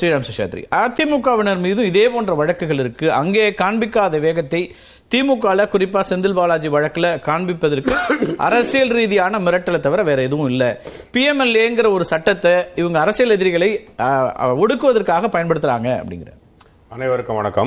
ஸ்ரீராம் சேஷாத்ரி அதிமுகவினர் மீது இதே போன்ற வழக்குகள் இருக்கு அங்கே காண்பிக்காத வேகத்தை திமுகல குறிப்பா செந்தில் பாலாஜி வழக்குல காண்பிப்பதற்கு அரசியல் ரீதியான மிரட்டலை தவிர வேற எதுவும் இல்ல பிஎம்எல்ஏங்கிற ஒரு சட்டத்தை இவங்க அரசியல் எதிரிகளை ஆஹ், ஆஹ், ஒடுக்குவதற்காக பயன்படுத்துறாங்க அப்படிங்கிற அனைவருக்கும் வணக்கம்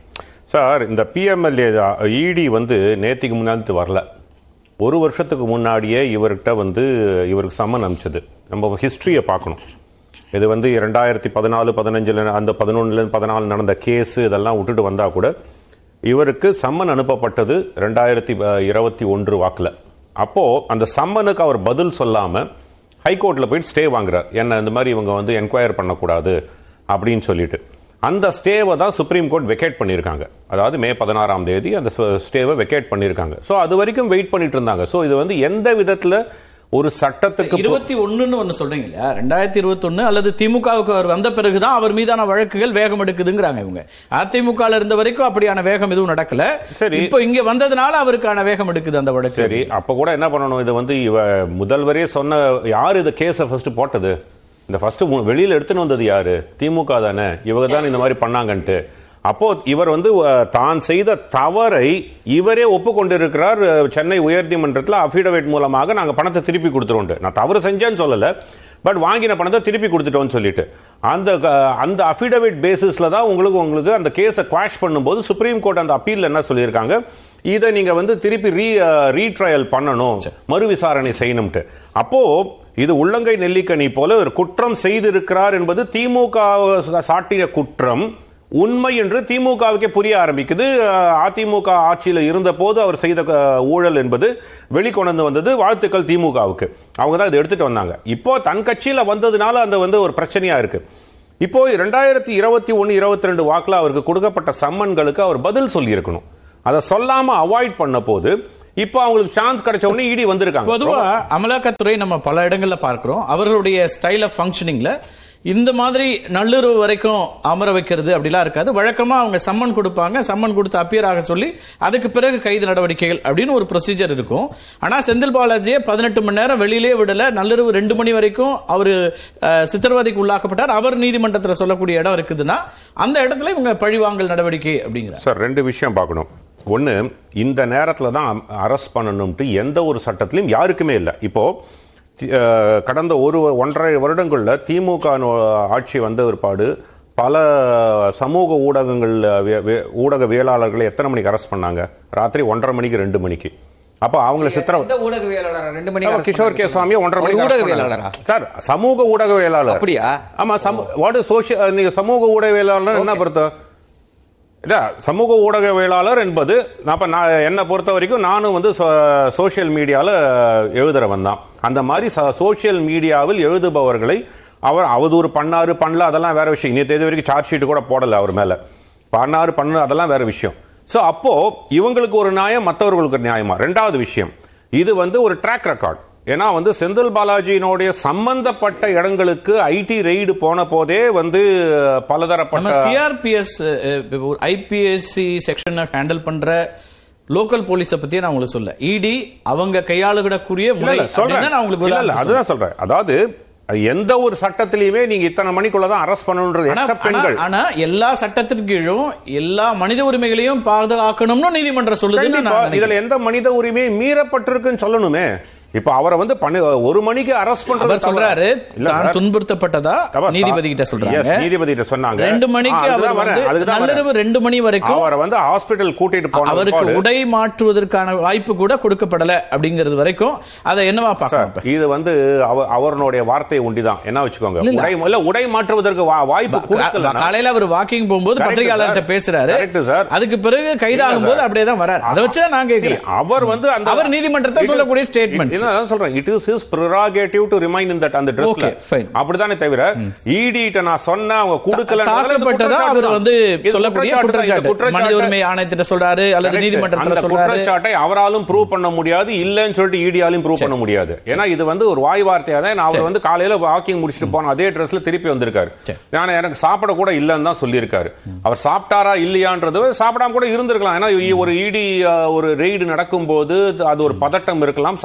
சார் இந்த பிஎம்எல்ஏ இடி வந்து நேத்திக்கு முன்னாடி வரல ஒரு வருஷத்துக்கு முன்னாடியே இவர்கிட்ட வந்து இவருக்கு சம்மன் அனுப்பிச்சது நம்ம ஹிஸ்ட்ரியை பார்க்கணும் இது வந்து ரெண்டாயிரத்தி பதினாலு பதினஞ்சில் அந்த பதினொன்றுலேருந்து பதினாலு நடந்த கேஸ் இதெல்லாம் விட்டுட்டு வந்தால் கூட இவருக்கு சம்மன் அனுப்பப்பட்டது ரெண்டாயிரத்தி இருபத்தி ஒன்று வாக்கில் அப்போது அந்த சம்மனுக்கு அவர் பதில் சொல்லாமல் ஹைகோர்ட்டில் போயிட்டு ஸ்டே வாங்குறார் என்ன இந்த மாதிரி இவங்க வந்து என்கொயர் பண்ணக்கூடாது அப்படின்னு சொல்லிட்டு அந்த ஸ்டேவை தான் சுப்ரீம் கோர்ட் வெக்கேட் பண்ணியிருக்காங்க அதாவது மே பதினாறாம் தேதி அந்த ஸ்டேவை வெக்கேட் பண்ணியிருக்காங்க ஸோ அது வரைக்கும் வெயிட் பண்ணிட்டு இருந்தாங்க ஸோ இது வந்து எந்த விதத்தில் ஒரு சட்டத்துக்கு பு- இருபத்தி ஒண்ணுன்னு ஒண்ணு சொல்றீங்க இல்லையா ரெண்டாயிரத்தி இருபத்தி ஒண்ணு அல்லது திமுகவுக்கு அவர் வந்த பிறகுதான் அவர் மீதான வழக்குகள் வேகம் எடுக்குதுங்கிறாங்க இவங்க அதிமுக இருந்த வரைக்கும் அப்படியான வேகம் எதுவும் நடக்கல சரி. இப்போ இங்க வந்ததுனால அவருக்கான வேகம் எடுக்குது அந்த வழக்கு சரி அப்ப கூட என்ன பண்ணணும் இது வந்து இவ முதல்வரே சொன்ன யார் இந்த கேஸை ஃபர்ஸ்ட் போட்டது இந்த ஃபர்ஸ்ட் வெளியில எடுத்துன்னு வந்தது யாரு திமுக தானே இவங்க தான் இந்த மாதிரி பண்ணாங்கன்ட்டு அப்போ இவர் வந்து அஹ், தான் செய்த தவறை இவரே ஒப்புக்கொண்டிருக்கிறார் அஹ், சென்னை உயர்நீதிமன்றத்தில் அஃபிடவிட் மூலமாக நாங்க பணத்தை திருப்பி கொடுத்துருவோம் நான் தவறு செஞ்சேன்னு சொல்லல பட் வாங்கின பணத்தை திருப்பி கொடுத்துட்டோம்னு சொல்லிட்டு அந்த அஹ், அந்த அஃபிடவிட் பேசிஸ்ல தான் உங்களுக்கு உங்களுக்கு அந்த கேஸை குவாஷ் பண்ணும்போது சுப்ரீம் கோர்ட் அந்த அப்பீல்ல என்ன சொல்லியிருக்காங்க இதை நீங்க வந்து திருப்பி ரீ ரீட்ரையல் பண்ணணும் மறு விசாரணை செய்யணும்ட்டு அப்போ இது உள்ளங்கை நெல்லிக்கனி போல ஒரு குற்றம் செய்திருக்கிறார் என்பது திமுக சாட்டிய குற்றம் உண்மை என்று திமுகவுக்கே புரிய ஆரம்பிக்குது அஹ், அதிமுக ஆட்சியில் இருந்த போது அவர் செய்த அஹ், ஊழல் என்பது வெளிக்கொண்டு வந்தது வாழ்த்துக்கள் திமுகவுக்கு அவங்க தான் இதை எடுத்துட்டு வந்தாங்க இப்போ தன் கட்சியில வந்ததுனால அந்த வந்து ஒரு பிரச்சனையா இருக்கு இப்போ ரெண்டாயிரத்தி இருபத்தி ஒன்று இருபத்தி ரெண்டு வாக்கில் அவருக்கு கொடுக்கப்பட்ட சம்மன்களுக்கு அவர் பதில் சொல்லியிருக்கணும் அதை சொல்லாம அவாய்ட் பண்ண போது இப்போ அவங்களுக்கு சான்ஸ் கிடைச்ச உடனே இடி வந்திருக்காங்க பொதுவா அமலாக்கத்துறை நம்ம பல இடங்கள்ல பார்க்கிறோம் அவர்களுடைய ஸ்டைல் ஆஃப் ஃபங்க்ஷனிங்ல இந்த மாதிரி நள்ளிரவு வரைக்கும் அமர வைக்கிறது அப்படிலாம் இருக்காது வழக்கமா அவங்க சம்மன் கொடுப்பாங்க சம்மன் கொடுத்து அப்பியர் ஆக சொல்லி அதுக்கு பிறகு கைது நடவடிக்கைகள் அப்படின்னு ஒரு ப்ரொசீஜர் இருக்கும் ஆனா செந்தில் பாலாஜியை பதினெட்டு மணி நேரம் வெளியிலே விடல நள்ளிரவு ரெண்டு மணி வரைக்கும் அவர் சித்திரவதைக்கு உள்ளாக்கப்பட்டார் அவர் நீதிமன்றத்தில் சொல்லக்கூடிய இடம் இருக்குதுன்னா அந்த இடத்துல இவங்க பழிவாங்கல் நடவடிக்கை அப்படிங்கிறார் சார் ரெண்டு விஷயம் பார்க்கணும் ஒன்று இந்த நேரத்தில் தான் அரெஸ்ட் பண்ணணும்ட்டு எந்த ஒரு சட்டத்திலையும் யாருக்குமே இல்லை இப்போ தி- அஹ், கடந்த ஒரு ஒன்றரை வருடங்களில் திமுக நோ- ஆட்சி வந்த பிற்பாடு பல சமூக ஊடகங்கள் வே- வே- ஊடகவியலாளர்களை எத்தனை மணிக்கு அரெஸ்ட் பண்ணாங்க ராத்திரி ஒன்றரை மணிக்கு ரெண்டு மணிக்கு அப்போ அவங்கள சித்திர எந்த ஊடகவியலாளரா ரெண்டு மணி ஆமா, கிஷோர் கே சுவாமி ஒன்றரை மணிக்கு arrest ஊடகவியலாளரா பண்ணாங்க. சார் சமூக ஊடகவியலாளர் அப்படியா? ஆமா சமூ வாட் சோஷியல் நீங்க சமூக ஊடகவியலாளர் என்ன பொறுத்த இல்ல சமூக ஊடகவியலாளர் என்பது நான் இப்ப நான் என்னை பொறுத்த வரைக்கும் நானும் வந்து சோஷியல் மீடியாவில் எழுதுறவன் தான் அந்த மாதிரி சோஷியல் மீடியாவில் எழுதுபவர்களை அவர் அவதூறு பண்ணாரு பண்ணல அதெல்லாம் வேற விஷயம் இன்னி தேதி வரைக்கும் சார்ஜ் ஷீட் கூட போடல அவர் மேல பண்ணாரு பண்ணு அதெல்லாம் வேற விஷயம் ஸோ அப்போ இவங்களுக்கு ஒரு நியாயம் மற்றவர்களுக்கு ஒரு நியாயமா ரெண்டாவது விஷயம் இது வந்து ஒரு ட்ராக் ரெக்கார்ட் ஏன்னா வந்து செந்தில் பாலாஜியினுடைய சம்பந்தப்பட்ட இடங்களுக்கு ஐடி ரெய்டு போன போதே வந்து நம்ம பலதரப்பட்ட சிஆர்பிஎஸ் ஐபிஎஸ்சி செக்ஷனை ஹேண்டில் பண்ற லோக்கல் போலீஸை பத்தி நான் உங்களுக்கு சொல்ல இடி அவங்க கையாளுகிடக்கூடிய இல்ல, முறை இல்ல, சொல்றேன். அப்படின்னு நான் உங்களுக்கு இல்ல, இல்ல, உதாரணம் அதுதான் சொல்றேன் அதாவது எந்த ஒரு சட்டத்திலையுமே நீங்க இத்தனை மணிக்குள்ள தான் அரெஸ்ட் பண்ணணுன்றது ஆனா- except ஆனா- பெண்கள் ஆனா எல்லா சட்டத்திற்கு கீழும் எல்லா மனித உரிமைகளையும் பாதுகாக்கணும்னு நீதிமன்றம் சொல்லுதுன்னு கண்டிப்பா, நான் நினைக்கிறேன். இதுல எந்த மனித உரிமை மீறப்பட்டிருக்குன்னு சொல்லணுமே இப்ப அவரை வந்து பண்ணி- ஒரு மணிக்கு அரெஸ்ட் பண்றது அவர் சொல்றாரு இல்ல தான் சார். துன்புறுத்தப்பட்டதா தவறு. நீதிபதி கிட்ட சொல்றாங்க Yes, நீதிபதி கிட்ட சொன்னாங்க ரெண்டு மணிக்கு ஆ, அதுதான் அவர் வரேன், வந்து அதுக்கு தான் நள்ளிரவு வரேன். ரெண்டு மணி வரைக்கும் அவரை வந்து ஹாஸ்பிட்டல் கூட்டிட்டு போன அவருக்கு பிற்பாடு- உடை மாற்றுவதற்கான வாய்ப்பு கூட கொடுக்கப்படல அப்படிங்கிறது வரைக்கும் அதை என்னவா சார், பார்க்கணும் இது வந்து அவ- அவருடைய வார்த்தை ஒண்டிதான் என்ன வச்சுக்கோங்க இல்ல, இல்ல. உடை இல்ல உடை மாற்றுவதற்கு வா- வாய்ப்பு கொடுக்கல காலையில அவர் வாக்கிங் போகும்போது Correct, பத்திரிகையாளர்கிட்ட sir. பேசுறாரு Correct, sir. அதுக்கு பிறகு கைதாகும் போது அப்படியே தான் வராரு அதை வச்சு தான் நான் See, கேட்கிறேன் அவர் வந்து அந்த அவர் நீதிமன்றத்தை It is- சொல்லக்கூடிய statements. it- நான் சொல்றேன் it is his prerogative to remain in that அந்த ட்ரெஸ்ல Okay, fine. அப்படிதானே தவிர இடி ட்ட நான் சொன்ன அவங்க கொடுக்கல தாக்கப்பட்டதா அவர் வந்து சொல்லக்கூடிய குற்றச்சாட்டு மனித உரிமை ஆணையத்திட்ட சொல்றாரு அல்லது நீதிமன்றத்துல அந்த சொல்றாரு குற்றச்சாட்டை அவராலும் ப்ரூவ் பண்ண முடியாது இல்லன்னு சொல்லிட்டு இடியாலும் ப்ரூவ் பண்ண முடியாது ஏன்னா இது வந்து ஒரு வாய் வார்த்தையா தான் அவர் சரி. வந்து காலையில வாக்கிங் முடிச்சுட்டு போன அதே ட்ரெஸ்ல திருப்பி வந்திருக்காரு சரி. நான் எனக்கு சாப்பிட கூட இல்லைன்னு தான் சொல்லியிருக்காரு அவர் சாப்பிட்டாரா இல்லையான்றது சாப்பிடாம கூட இருந்திருக்கலாம் ஏன்னா இ- ஒரு இடி ஒரு ரெய்டு நடக்கும்போது அது ஒரு பதட்டம் இருக்கலாம் சாப்பிடாம கூட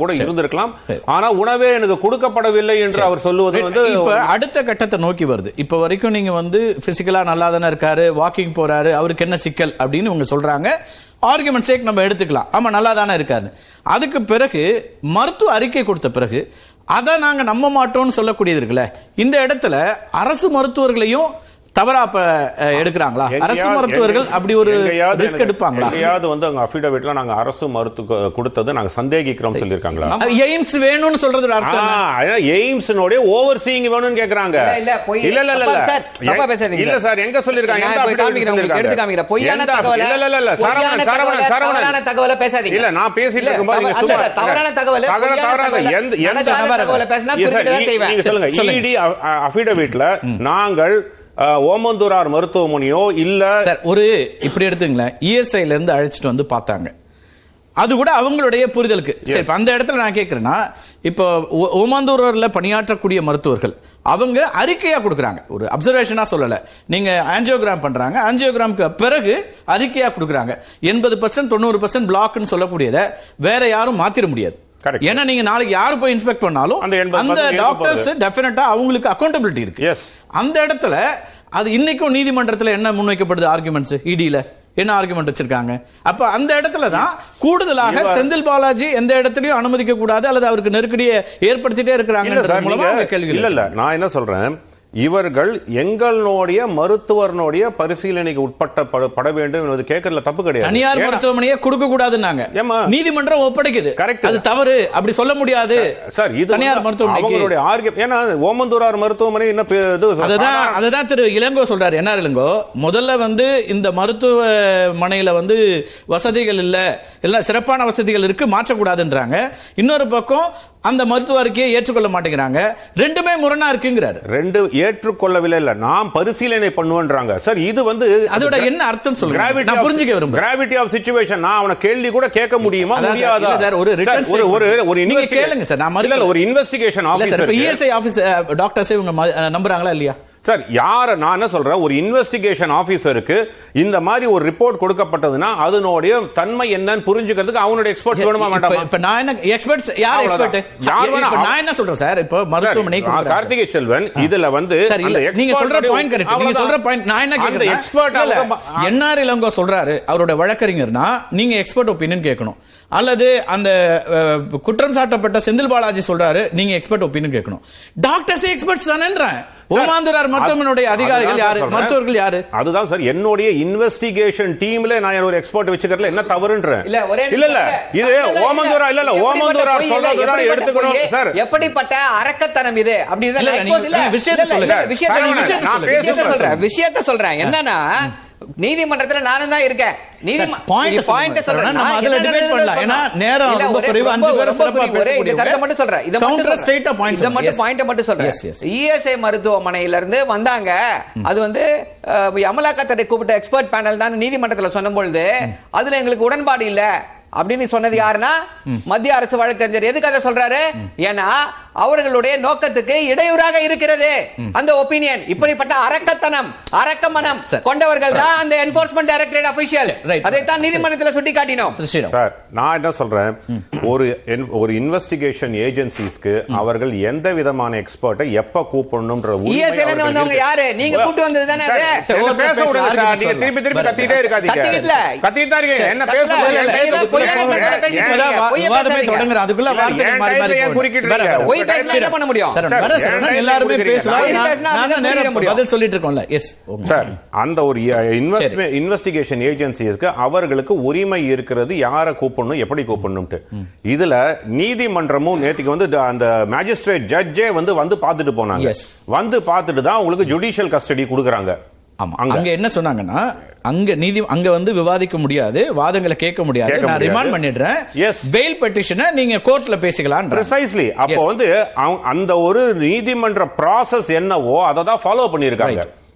கூட இருந்திருக்கலாம் ஆனா உணவே எனக்கு கொடுக்கப்படவில்லை என்று அவர் சொல்லுவது வந்து இப்ப அடுத்த கட்டத்தை நோக்கி வருது இப்ப வரைக்கும் நீங்க வந்து பிசிக்கலா நல்லா தானே இருக்காரு வாக்கிங் போறாரு அவருக்கு என்ன சிக்கல் அப்படின்னு இவங்க சொல்றாங்க ஆர்குமெண்ட் சேக் நம்ம எடுத்துக்கலாம் ஆமா நல்லா தானே இருக்காரு அதுக்கு பிறகு மருத்துவ அறிக்கை கொடுத்த பிறகு அதை நாங்க நம்ப மாட்டோம்னு சொல்லக்கூடியது இருக்குல்ல இந்த இடத்துல அரசு மருத்துவர்களையும் தவறா அப்ப அஹ், எடுக்கிறாங்களா அரசு எங்கேயாவது- மருத்துவர்கள் அப்படி ஒரு எங்கேயாவது ரிஸ்க் எனக்கு- எடுப்பாங்களா எங்கேயாவது வந்து அவங்க அபிடவிட்ல நாங்க அரசு மருத்துவ கொடுத்தது நாங்க சந்தேகிக்கிறோம் சொல்லியிருக்காங்களா எய்ம்ஸ் வேணும்னு சொல்றது அர்த்தம் என்ன? எய்ம்ஸ்னுடைய ஓவர் சீயிங் வேணும்னு கேக்குறாங்க இல்ல, இல்ல, பொய். இல்ல இல்ல இல்ல தப்பா, சார், தப்பா எ- பேசாதீங்க. இல்ல சார் எங்க சொல்லிருக்காங்க நான் எந்த போய் affidavit காமிக்கிறேன், உங்களுக்கு சொல்லிருக்காங்க? எடுத்து காமிக்கிறேன். பொய்யான எந்த- தகவலை- இல்ல இல்ல இல்ல பொய்யான சரவணன் தகவலை, சரவணன் தவறான சரவணன் தகவலை பேசாதீங்க. இல்ல நான் பேசிட்டு இல்ல, இருக்கும்போது நீங்க தவறு- சும்மா அல்ல, தவறான தகவலை, தவறு- பொய்யான தவறான தகவலை, எந்த எந்த நடக்காத தகவலை பேசினா இல்ல சார், குறிப்பிட்டு தான் நீ- செய்வேன். நீங்க சொல்லுங்க சொல்லுங்க. இடி அபிடவிட்ல நாங்கள் அஹ், ஓமந்தூரார் மருத்துவமனையோ இல்ல சார் ஒரு இப்படி எடுத்துங்களேன் இஎஸ்ஐல இருந்து அழைச்சிட்டு வந்து பார்த்தாங்க அது கூட அவங்களுடைய புரிதலுக்கு சரி இப்ப அந்த இடத்துல நான் கேட்கிறேன்னா இப்போ ஓ- ஓமாந்தூரில் பணியாற்றக்கூடிய மருத்துவர்கள் அவங்க அறிக்கையா கொடுக்குறாங்க ஒரு அப்சர்வேஷனா சொல்லல நீங்க ஆஞ்சியோகிராம் பண்றாங்க ஆஞ்சியோகிராமுக்கு பிறகு அறிக்கையா கொடுக்குறாங்க எண்பது பர்சன்ட் தொண்ணூறு பர்சன்ட் பிளாக்னு சொல்லக்கூடியதை வேற யாரும் மாத்திர முடியாது Correct. ஏன்னா நீங்க நாளைக்கு யாரு போய் இன்ஸ்பெக்ட் பண்ணாலும் அந்த 80% அந்த ஏற்க டாக்டர்ஸ் டெஃபினட்டா அவங்களுக்கு அக்கௌண்டபிலிட்டி இருக்கு Yes. அந்த இடத்துல அது இன்னைக்கும் நீதிமன்றத்துல என்ன முன்வைக்கப்படுது ஆர்குமெண்ட்ஸ் இடியில என்ன ஆர்குமெண்ட் வச்சிருக்காங்க அப்ப அந்த இடத்துல தான் கூடுதலாக இவ- செந்தில் பாலாஜி எந்த இடத்துலயும் அனுமதிக்க கூடாது அல்லது அவருக்கு நெருக்கடியை ஏற்படுத்திட்டே இல்ல இருக்கிறாங்க சார் மூலமா நீங்க- அவங்க கேள்வி இல்ல இல்ல நான் என்ன சொல்றேன் இவர்கள் எங்களுடைய மருத்துவர்களுடைய பரிசீலனைக்கு உட்பட்ட பட- பட வேண்டும் என்பது கேட்கறதுல தப்பு கிடையாது தனியார் ஏன்னா- மருத்துவமனையை கொடுக்க கூடாதுன்னாங்க ஏம்மா? நீதிமன்றம் ஒப்படைக்குது Correct. அது தவறு அப்படி சொல்ல முடியாது சார் இது தனியார் வந்து மருத்துவமனைக்கு அவங்களுடைய ஆர்கியம் ஏன்னா ஓமந்தூரார் மருத்துவமனை என்ன பே- இது அதுதான் அதுதான் திரு இளங்கோ சொல்றாரு என்ன இளங்கோ முதல்ல வந்து இந்த மருத்துவமனையில வந்து வசதிகள் இல்ல இல்ல சிறப்பான வசதிகள் இருக்கு மாற்றக்கூடாதுன்றாங்க இன்னொரு பக்கம் அந்த மருத்துவ அறிக்கையை ஏற்றுக்கொள்ள மாட்டேங்கிறாங்க ரெண்டுமே முரணா இருக்குங்கிறாரு ரெண்டு ஏற்றுக்கொள்ளவில்லை இல்ல நாம் பரிசீலனை பண்ணுவேன்றாங்க சார் இது வந்து அதோட என்ன அர்த்தம் சொல்லுங்க Gravity நான் of- புரிஞ்சுக்க விரும்புறேன் gravity of situation நான் அவனை கேள்வி கூட கேட்க முடியுமா அதான் சார், முடியாதா இல்ல சார், ஒரு written சார், ஒரு ஒரு ஒரு நீங்க investigation- கேளுங்க சார், நான் இல்ல, இல்ல, ஒரு இன்வெஸ்டிகேஷன் இல்ல சார் இப்ப ஆபீசர் இஎஸ்ஐ ஆபீஸ் டாக்டர்ஸ் இவங்க ம- நம்புறாங்களா இல்லையா சார் யார நான் என்ன சொல்றேன் ஒரு இன்வெஸ்டிகேஷன் ஆபீசருக்கு இந்த மாதிரி ஒரு ரிப்போர்ட் கொடுக்கப்பட்டதுன்னா அதனுடைய தன்மை என்னன்னு புரிஞ்சுக்கிறதுக்கு அவனுடைய எக்ஸ்பர்ட்ஸ் வேணுமா இப்ப- வேண்டாமா இப்ப நான் என்ன எக்ஸ்பர்ட்ஸ் யார் அவ்வளவுதான். எக்ஸ்பர்ட் யார் வேணா- இப்ப நான் என்ன சொல்றேன் சார் இப்போ மருத்துவமனை சார், ஆ, கார்த்திகை செல்வன் இதுல வந்து சரி இல்ல, அந்த நீங்க சொல்ற expert பாயிண்ட் கரெக்ட் நீங்க அவ்வளவுதான். சொல்ற பாயிண்ட் நான் என்ன அந்த கேக்குறேன் எக்ஸ்பர்ட் என்ஆர் இளங்கோ சொல்றாரு அவரோட வழக்கறிஞர்னா நீங்க எக்ஸ்பர்ட் ஒப்பீனியன் கேட்கணும் அல்லது அந்த அஹ், குற்றம் சாட்டப்பட்ட செந்தில் பாலாஜி சொல்றாரு நீங்க எக்ஸ்பர்ட் ஒப்பீனியன் கேட்கணும் டாக்டர்ஸ் எக்ஸ்பர்ட்ஸ் தானேன்றேன் ஓமாந்துரார் மருத்துவமனையுடைய அதிகாரிகள் அதுதான் யாரு சார் சொல்றேன். மருத்துவர்கள் யாரு அதுதான் சார் என்னுடைய இன்வெஸ்டிகேஷன் டீம்ல நான் ஒரு எக்ஸ்பர்ட் வச்சுக்கிறதுல என்ன தவறுன்றேன் இல்ல ஒரே இல்ல இல்ல நிமிஷம் இது இல்ல, இல்ல, ஓமந்தூரா இல்ல இல்ல எப்படிப்பட்ட ஓமந்தூரா பொய் இல்ல, சொல்றதுதான் எப்படிப்பட்ட எடுத்துக்கணும் பொய், சார் எப்படிப்பட்ட அரக்கத்தனம் இது அப்படி இல்ல, இல்ல, இல்ல, expose இல்ல. நீங்க விஷயத்தை இல்ல, இல்ல, சொல்லுங்க. இல்ல, விஷயத்தை பரவாயில்ல, விஷயத்தை நான் சொல்றேன். பேசுறேன். விஷயத்தை சொல்றேன் விஷயத்தை சொல்றேன் என்னன்னா நீதிமன்றத்துல நானும் தான் இருக்கேன் நீதிம- point இது point சொல்லுங்க. சொல்றேன். நம்ம நான் அதுல என்ன debate நடந்ததுன்னு பண்ணலாம். ஏன்னா சொல்றேன். நேரம் இல்ல, ரொம்ப ஒரே- குறைவு. ரொம்ப- அஞ்சு பேர் ரொம்ப சிறப்பா குறைவு. ஒரே இந்த பேசக்கூடியவங்க. கருத்தை மட்டும் சொல்றேன். இதை மட்டும் Counter சொல்றேன். straight ஆ points இதை சொல்லுங்க. மட்டும் Yes. point மட்டும் சொல்றேன். Yes, yes. ESI மருத்துவமனையில இருந்து வந்தாங்க அது வந்து அஹ், அமலாக்கத்துறை கூப்பிட்ட எக்ஸ்பர்ட் பேனல் தான் நீதிமன்றத்துல சொன்ன பொழுது அதுல எங்களுக்கு உடன்பாடு இல்ல அப்படின்னு சொன்னது யாருன்னா மத்திய அரசு வழக்கறிஞர் எதுக்கு அதை சொல்றாரு ஏன்னா அவர்களுடைய நோக்கத்துக்கு இடையூறாக இருக்கிறது அந்த ஒப்பீனியன் இப்படிப்பட்ட அரக்கத்தனம் அரக்கமனம் Sir. கொண்டவர்கள் தான் அந்த என்போர்ஸ்மெண்ட் டைரக்டரேட் அபிஷியல்ஸ் Right. அதைத்தான் நீதிமன்றத்தில் சுட்டி காட்டினோம் திரு ஸ்ரீராம். சார் நான் என்ன சொல்றேன் ஒரு en- ஒரு இன்வெஸ்டிகேஷன் ஏஜென்சிஸ்க்கு அவர்கள் எந்த விதமான எக்ஸ்பர்ட்டை எப்ப கூப்பிடணும்ன்ற உரிமை ESI ல இருந்து அவர்களுக்கு வந்தவங்க இருக்கு. யாரு? நீங்க கூப்பிட்டு வந்தது தானே அது? சார், சரி, என்ன ஒருத்தர் பேச பேச விடுங்க சார். argument நீங்க சொல்லுங்க. திருப்பி திருப்பி வேற. கத்திட்டே இருக்காதீங்க கத்திக்கல. கத்திட்டு தான் இருக்கீங்க. என்ன பேச கத்தல. விடுங்க. இல்ல, என் இல்ல, டைம்ல பொய்யான குறுக்கிட்டு கதை பேசிட்டு இருக்கீங்க. இப்பதான் வா- பொய்யை விவாதமே பேசாதீங்க. தொடங்குற அதுக்குள்ள இல்ல, வார்த்தைகள் என் மாறி மாறி டைம்ல ஏன் போகுது. குறுக்கிட்டு வேற, வேற. இருக்கீங்க? பொய் பேசினா என்ன பண்ண முடியும் சார், சார், வர சார், என் நான் டைம்ல எல்லாருமே குறுக்கிட்டு பேசலாம் இருக்கீங்க. நான் பேசினா நான் தான் அப்படிதான் நேரம் முடியும். பதில் சொல்லிட்டு இருக்கோம்ல எஸ் சார் அந்த ஒரு இன்வெஸ்டிகேஷன் ஏஜென்சிஸ்க்கு அவர்களுக்கு உரிமை இருக்கிறது யாரை கூப்பிடணும் எப்படி கூப்பிடணும்ட்டு இதுல நீதிமன்றமும் நேத்துக்கு வந்து த- அந்த மேஜிஸ்ட்ரேட் ஜட்ஜே வந்து வந்து பார்த்துட்டு போனாங்க Yes. வந்து பார்த்துட்டு தான் உங்களுக்கு ஜுடிஷியல் கஸ்டடி கொடுக்குறாங்க ஆமா அங்க. அங்க என்ன சொன்னாங்கன்னா அங்க நீதி அங்க வந்து விவாதிக்க முடியாது வாதங்களை கேட்க முடியாது கேட்க நான் முடியாது. ரிமாண்ட் பண்ணிடுறேன் Yes. பெயில் பெட்டிஷனை நீங்க கோர்ட்ல பேசிக்கலாம் ப்ரிசைஸ்லி அப்போ Yes. வந்து அவங்க- அந்த ஒரு நீதிமன்ற ப்ராசஸ் என்னவோ அதை தான் ஃபாலோ பண்ணியிருக்காங்க Right.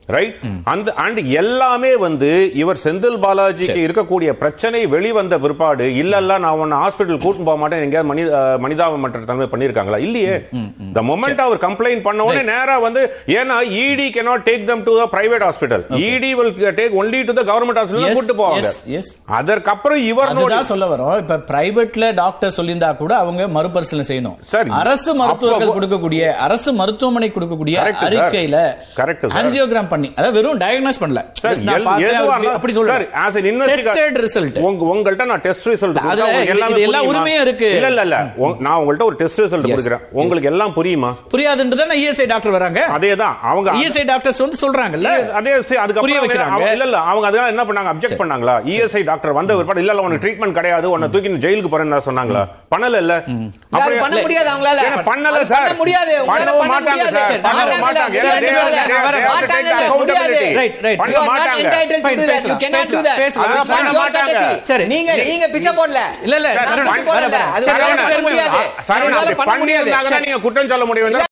ரைட் அந்த அண்ட் எல்லாமே வந்து இவர் செந்தில் பாலாஜிக்கு இருக்கக்கூடிய பிரச்சனை வெளிவந்த பிற்பாடு இல்லல்ல நான் உன்னை ஹாஸ்பிட்டல் கூட்டு போக மாட்டேன் எங்கேயாவது மனி அஹ், மனிதாபமற்ற தன்மை பண்ணிருக்காங்களா இல்லையே த மொமெண்ட் அவர் கம்ப்ளைண்ட் பண்ண உடனே நேரா வந்து ஏன்னா ED cannot take them to private hospital ED will take only to the government hospital Yes, கூட்டு போவாங்க yes, yes. அதற்கப்புறம் இவர் நோடி அதுதான் சொல்ல வரோம் இப்ப பிரைவேட்ல டாக்டர் சொல்லியிருந்தா கூட அவங்க மறுபரிசீலனை செய்யணும் சரி. அரசு மருத்துவர்கள் அப்போ- கொடுக்கக்கூடிய அரசு மருத்துவமனை கொடுக்கக்கூடிய Correct, sir. அறிக்கையில Correct, sir. ஆஞ்சியோகிராம் பண்ணி அதாவது வெறும் டயக்னோஸ் பண்ணல சார், Just நான் எல்- பார்த்தேன், எதுவா அப்படி- அப்படி இருந்தாலும் சொல்றேன் sir, as an investigator- Tested result. உங்க- உங்கள்ட்ட நான் டெஸ்ட் ரிசல்ட் அதுல இது- இது எல்லா உரிமையும் இருக்கு. இல்ல இல்ல இல்ல உங்க- நான் உங்கள்ட்ட ஒரு டெஸ்ட் ரிசல்ட் Yes. கொடுக்குறேன் உங்களுக்கு எல்லாம் புரியுமா புரியாதுன்றத இஎஸ்ஐ டாக்டர் வராங்க அதேதான் அவங்க இஎஸ்ஐ டாக்டர்ஸ் வந்து சொல்றாங்கல்ல Yes, அதே சரி, அதுக்கப்புறம் புரிய அவங்க- வைக்கிறாங்க. அவங்க- இல்ல இல்ல அவங்க அதெல்லாம் என்ன பண்ணாங்க அப்செக்ட் பண்ணாங்களா இஎஸ்ஐ டாக்டர் வந்த பிற்பாடு இல்ல இல்ல உனக்கு ட்ரீட்மெண்ட் கிடையாது உன்னை தூக்கி நீ ஜெயிலுக்கு போறேன்னு சொன்னாங்களா பண்ணல இல்ல அது பண்ண முடியாது அவங்களால ஏன்னா பண்ணல அது சார் பண்ண முடியாது உங்களால பண்ணவும் பண்ண மாட்டாங்க முடியாது. சார் பண்ணவும் மாட்டாங்க, மாட்டாங்க இல்ல, ஏன்னா they இல்ல, have- இல்ல, they have- they have to மாட்டாங்க, take the முடியாது. accountability. Right, right. பண்ண You are not மாட்டாங்க entitled to Fine, do that. பேசலாம், You cannot do பேசலாம், that. பேசலாம். அது அதான் பண்ண your மாட்டாங்க. courtesy. சரி. நீங்க நீங்க பிச்சை போடல இல்ல, இல்ல, நான் சரவணன், பிச்சை போடல. சரவணன், அது சரவணன், உங்களால பண்ண முடியாது சரவணன், உங்களால அப்படி பண்ண முடியாது பண்ணியிருந்தாங்கன்னா நீங்க குற்றம் சொல்ல முடியும்